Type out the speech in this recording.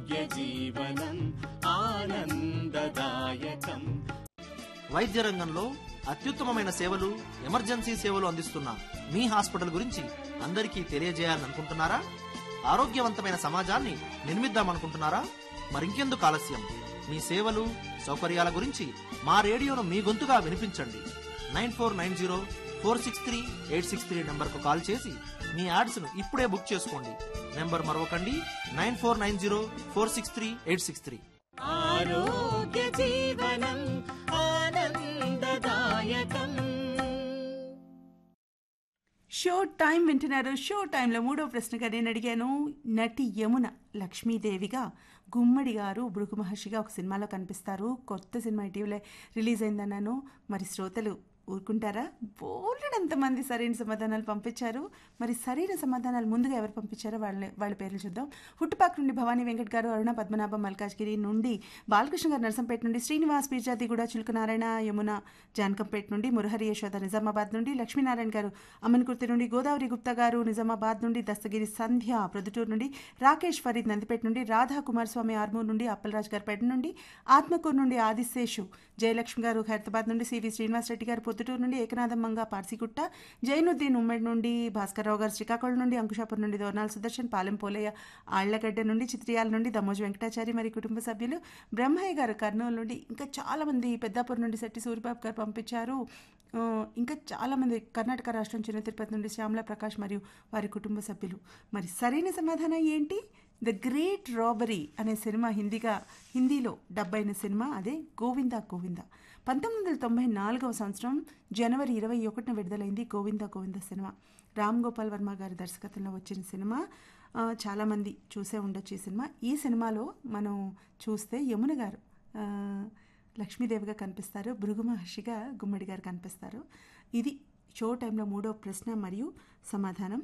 ఆరోగ్య జీవనం ఆనందదాయకం వైద్య రంగంలో అత్యుత్తమమైన సేవలు ఎమర్జెన్సీ సేవలు అందిస్తున్న మీ హాస్పిటల్ గురించి అందరికీ తెలియజేయాలని అనుకుంటున్నారా ఆరోగ్యవంతమైన సమాజాన్ని నిర్మిద్దామనుకుంటున్నారా మరింకెందుకు ఆలస్యం మీ సేవలు సౌకర్యాల గురించి మా రేడియోను మీ గొంతుగా వినిపించండి nine four nine zero four six three eight six three నెంబర్కు కాల్ చేసి మీ యాడ్స్ను ఇప్పుడే బుక్ చేసుకోండి నెంబర్ మరొకండి nine four nine zero four six three eight six three ఆరోగ్య జీవనం ఆనందదాయకం షో టైం వింటున్నారు షో టైంలో మూడో ప్రశ్నగా నేను అడిగాను నటి యమున లక్ష్మీదేవిగా గుమ్మడి గారు భృగు మహర్షిగా ఒక సినిమాలో కనిపిస్తారు కొత్త సినిమా ఇటీవలే రిలీజ్ అయిందన్నాను మరి శ్రోతలు ఊరుకుంటారా బోలెడంత మంది సరైన సమాధానాలు పంపించారు మరి సరైన సమాధానాలు ముందుగా ఎవరు పంపించారో వాళ్ళ వాళ్ళ పేర్లు చూద్దాం హుట్టుపాక్ నుండి భవానీ వెంకట్ గారు అరుణ పద్మనాభం మల్కాజ్గిరి నుండి బాలకృష్ణ గారు నర్సంపేట నుండి శ్రీనివాస్ పీర్జాతి కూడా చిలుకనారాయణ యమున జానకంపేట నుండి మురహరి యశోద నిజామాబాద్ నుండి లక్ష్మీనారాయణ గారు అమ్మన్కుర్తి నుండి గోదావరి గుప్తా గారు నిజామాబాద్ నుండి దస్తగిరి సంధ్య ప్రొద్దుటూరు నుండి రాకేష్ ఫరీద్ నందిపేట నుండి రాధా కుమారస్వామి ఆర్మూర్ నుండి అప్పలరాజ్ గారు పేట నుండి ఆత్మకూరు నుండి ఆదిశేషు జయలక్ష్మి గారు హైదరాబాద్ నుండి సివి శ్రీనివాస్ రెడ్డి గారు పొద్దుటూరు నుండి ఏకనాథం మంగ పార్సిగుట్ట జైనుద్దీన్ ఉమ్మడి నుండి భాస్కర్రావు గారు శ్రీకాకుళం నుండి అంకుశాపూర్ నుండి దోర్నాల సుదర్శన్ పాలెం పోలయ్య ఆళ్లగడ్డ నుండి చిత్రియాల నుండి దమోజు వెంకటాచారి మరి కుటుంబ సభ్యులు బ్రహ్మయ్య గారు కర్నూలు నుండి ఇంకా చాలామంది పెద్దాపూర్ నుండి శెట్టి సూరిబాబు గారు పంపించారు ఆ, ఇంకా చాలామంది కర్ణాటక రాష్ట్రం చిన్న తిరుపతి నుండి శ్యామల ప్రకాష్ మరియు వారి కుటుంబ సభ్యులు మరి సరైన సమాధానం ఏంటి ద గ్రేట్ రాబరీ అనే సినిమా హిందీగా హిందీలో డబ్బైన సినిమా అదే గోవిందా గోవిందా పంతొమ్మిది వందల తొంభై నాలుగవ సంవత్సరం జనవరి ఇరవై ఒకటిన విడుదలైంది గోవిందా గోవిందా సినిమా రామ్ గోపాల్ వర్మ గారి దర్శకత్వంలో వచ్చిన సినిమా ఆ, చాలామంది చూసే ఉండొచ్చు ఈ సినిమా ఈ సినిమాలో మనం చూస్తే యమున గారు ఆ, లక్ష్మీదేవిగా కనిపిస్తారు భృగు మహర్షిగా గుమ్మడి గారు కనిపిస్తారు ఇది షో టైంలో మూడో ప్రశ్న మరియు సమాధానం